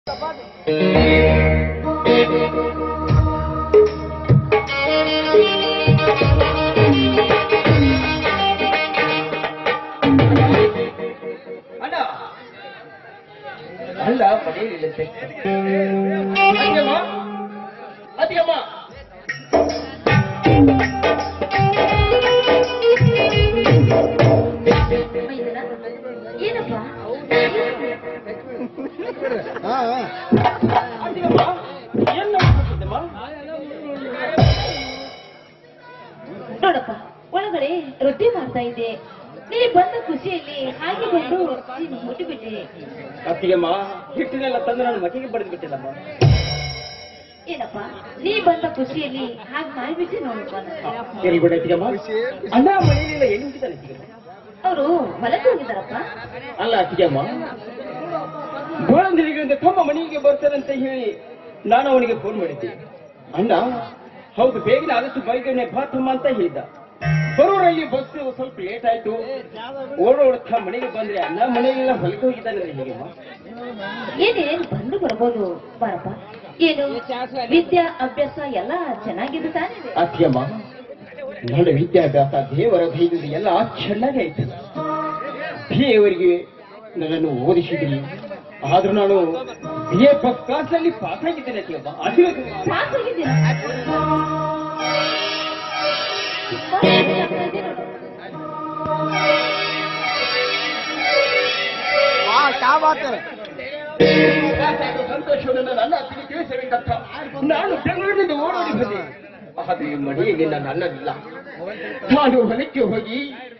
ಅಣ್ಣ ಅಲ್ಲ ಪಡೆಯಲಿಲ್ಲಂತೆ ಅದಿಯಮ್ಮ ಅದಿಯಮ್ಮ ಏನಪ್ಪ ಅದಿಯಮ್ಮ ಏನ್ ಮಾಡ್ತಿದ್ದಮ್ಮ ನೋಡಪ್ಪ ಒಳಗಡೆ ರೊಟ್ಟಿ ಮಾಡ್ತಾ ಇದ್ದೆ ನೀನು ಬಂದ ಖುಷಿಯಲ್ಲಿ ಹಾಗೆ ಬಂದು ನೀನು ಮುಟ್ಟಿಬಿಟ್ಟೆ ಅತ್ತಿಗೆಮ್ಮ ಹಿಟ್ಟಿನೆಲ್ಲ ತಂದು ನನ್ನ ಮಗಿಗೆ ಬಡಿದು ಬಿಟ್ಟಿಲ್ಲಮ್ಮ ಏನಪ್ಪ ನೀ ಬಂದ ಖುಷಿಯಲ್ಲಿ ಹಾಗೆ ಮಾಡಿಬಿಟ್ಟೆ ನೋಡಪ್ಪ ಎಲ್ಲಿ ಬಿಡ ಅತ್ತಿಗೆಮ್ಮ ಅಣ್ಣ ಮನೆಯಲ್ಲಿಲ್ಲ ಎಲ್ಲಿ ಹುಟ್ಟಿದ್ದಾನೆ ಅತ್ತಿಗೆಮ್ಮ ಅವರು ಹೊಲಕ್ಕೆ ಹೋಗಿದ್ದಾರಪ್ಪ ಅಲ್ಲ ಅತ್ತಿಗೆಮ್ಮ ಗೋಳಂದಿರಿಗಳಿಂದ ತಮ್ಮ ಮನೆಗೆ ಬರ್ತಾರಂತ ಹೇಳಿ ನಾನು ಅವನಿಗೆ ಫೋನ್ ಮಾಡಿದ್ದೆ ಅಣ್ಣ ಹೌದು ಬೇಗನೆ ಆದಷ್ಟು ಬೈಗನೆ ಬಾ ತಮ್ಮ ಅಂತ ಹೇಳಿದ್ದ ಬರೋರಲ್ಲಿ ಬಸ್ ಸ್ವಲ್ಪ ಲೇಟ್ ಆಯ್ತು ಓಡೋಡ್ತಾ ಮನೆಗೆ ಬಂದ್ರೆ ಅಣ್ಣ ಮನೆಗೆಲ್ಲ ಹೊಲಕ್ಕೆ ಹೋಗಿದ್ದಾನೆ ಹೇಗೆಮ್ಮ ಏನೇನು ಬಂದು ಬರ್ಬೋದು ಬಾರಪ್ಪ ಏನು ವಿದ್ಯಾ ಅಭ್ಯಾಸ ಎಲ್ಲ ಚೆನ್ನಾಗಿದೆ ತಾನೇ ಅತ್ತಿಗೆಮ್ಮ ನನ್ನ ವಿದ್ಯಾಭ್ಯಾಸ ದೇವರ ದೈವದ ಎಲ್ಲ ಚೆನ್ನಾಗಿ ಆಯ್ತು ದೇವರಿಗೆ ನನ್ನನ್ನು ಓದಿಸಿದ್ರಿ ಆದ್ರೂ ನಾನು ಬಿ ಎ ಫಸ್ಟ್ ಕ್ಲಾಸ್ ನಲ್ಲಿ ಪಾಸ್ ಆಗಿದ್ದೇನೆ ಅತ್ತಿಗೆಮ್ಮ ಅದು ಪಾಸ್ ಆಗಿದ್ದೀರಾ ತುಂಬಾ ಚೆನ್ನಾಗ್ತಾ ಇದೆ ನೋಡು. ಸಂತೋಷವನ್ನು ನನ್ನ ಅತ್ತಿಗೆ ತಿಳಿಸಬೇಕಂತ ನಾನು ಬೆಂಗಳೂರಿನಿಂದ ಓಡೋಡಿ ಬಂದೆ ಆದ್ರೆ ಈ ಮನೆಯಲ್ಲಿ ನನ್ನ ಅಣ್ಣನಿಲ್ಲ ನಾನು ಹೊಲಕ್ಕೆ ಹೋಗಿ